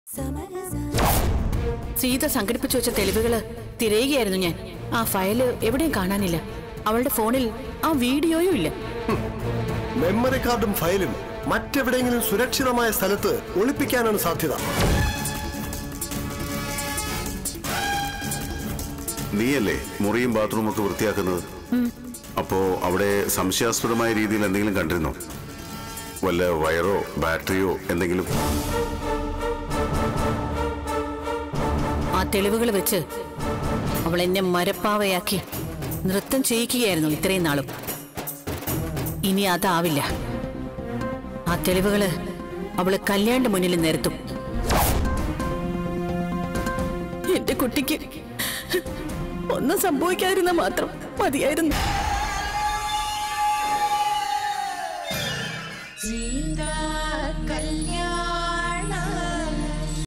സീത സംഘടിപ്പിച്ചു വെച്ച തെളിവുകള് തിരയുകയായിരുന്നു ഞാൻ ആ ഫയല് എവിടെയും കാണാനില്ല അവളുടെ ഫോണിൽ ആ വീഡിയോയും ഇല്ല മെമ്മറി കാർഡും ഫയലും മറ്റെവിടെയെങ്കിലും സുരക്ഷിതമായ സ്ഥലത്ത് ഒളിപ്പിക്കാനാണ് സാധ്യത നീയല്ലേ മുറിയും ബാത്റൂമും ഒക്കെ വൃത്തിയാക്കുന്നത് അപ്പോ അവിടെ സംശയാസ്പദമായ രീതിയിൽ എന്തെങ്കിലും കണ്ടിരുന്നോ വല്ല വയറോ ബാറ്ററിയോ എന്തെങ്കിലും ആ തെളിവുകൾ വെച്ച് അവൾ എന്നെ മരപ്പാവയാക്കി നൃത്തം ചെയ്യിക്കുകയായിരുന്നു ഇത്രയും നാളും ഇനി അതാവില്ല ആ തെളിവുകള് അവള് കല്യാണിന്റെ മുന്നിൽ നിരത്തും എന്റെ കുട്ടിക്ക് ഒന്നും സംഭവിക്കാതിരുന്ന മാത്രം മതിയായിരുന്നു